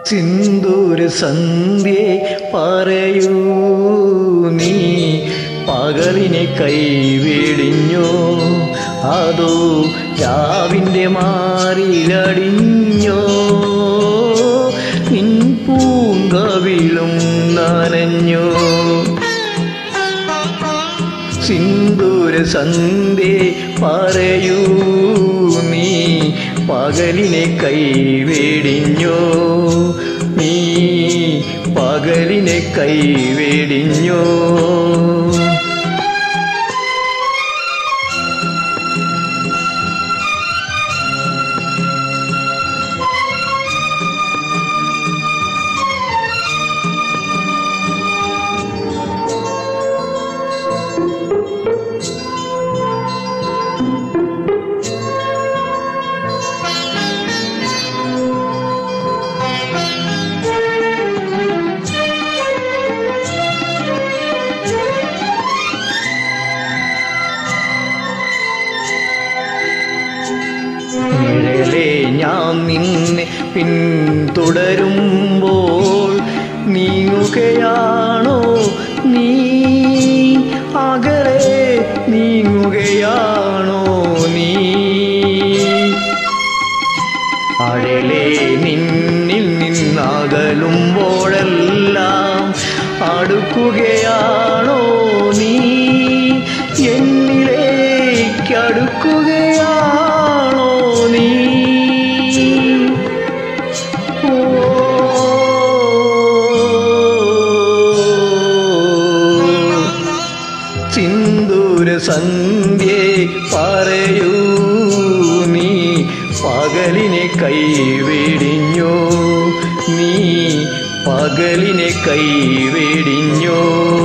സിന്ദൂര സന്ധ്യേ പറയൂ നീ പകലിനെ കൈവെടിഞ്ഞോ അതോ രാവിൻ്റെ മാറിലടിഞ്ഞോ നിൻ പൂങ്കവിളും നനഞ്ഞോ സിന്ദൂര സന്ധ്യേ പറയൂ നീ പകലിനെ കൈവെടിഞ്ഞോ നീ പകലിനെ കൈവെടിഞ്ഞോ നിഴലേ ഞാൻ നിന്നെ പിന്തുടരുമ്പോൾ നീങ്ങുകയാണോ നീ അകലെ നീങ്ങുകയാണോ നീ അഴലേ നിന്നിൽ നിന്നകലുമ്പോഴെല്ലാം അടുക്കുകയാണോ നീ എന്നിലേക്ക് അടുക്കുകയാണോ നീ ഓ സിന്ദൂര സന്ധ്യേ പറയൂ നീ പകലിനെ കൈവെടിഞ്ഞോ നീ പകലിനെ കൈവെടിഞ്ഞോ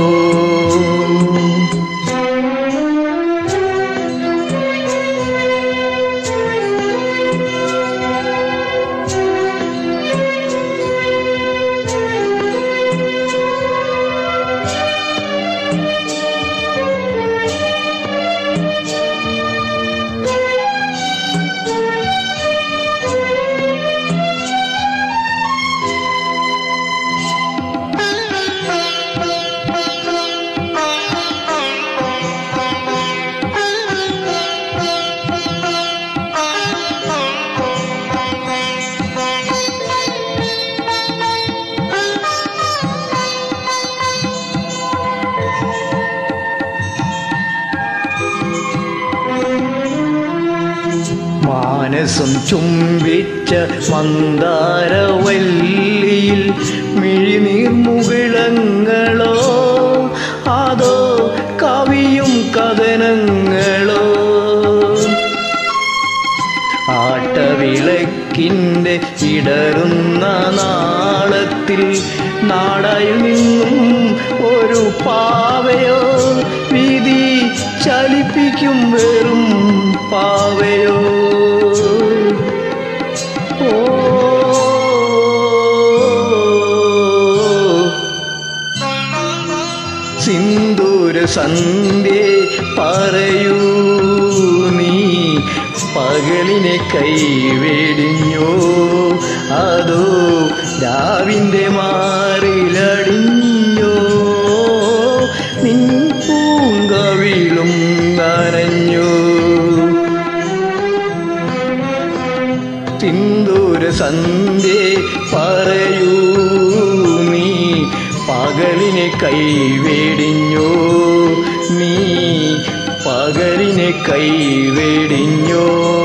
മാനസം ചുംബിച്ച മന്ദാരവല്ലിയിൽ മിഴിനീർമുകിളങ്ങളോ അതോ കവിയും കഥനങ്ങളോ ആട്ടവിളക്കിൻ്റെ ഇടറുന്ന നാളത്തിൽ നാടായിൽ നിന്നും ഒരു പാവയോ വിധി ചലിപ്പിക്കും വെറും പാവയോ ഓ സിന്ദൂര സന്ധ്യേ പറയൂ നീ പകലിനെ കൈവെടിഞ്ഞോ അതോ രാവിൻ്റെ മാറിലടിഞ്ഞോ നിൻ പൂങ്കവിളും നനഞ്ഞോ സിന്ദൂര സന്ധ്യേ പറയൂ നീ പകലിനെ കൈവെടിഞ്ഞോ നീ പകലിനെ കൈവെടിഞ്ഞോ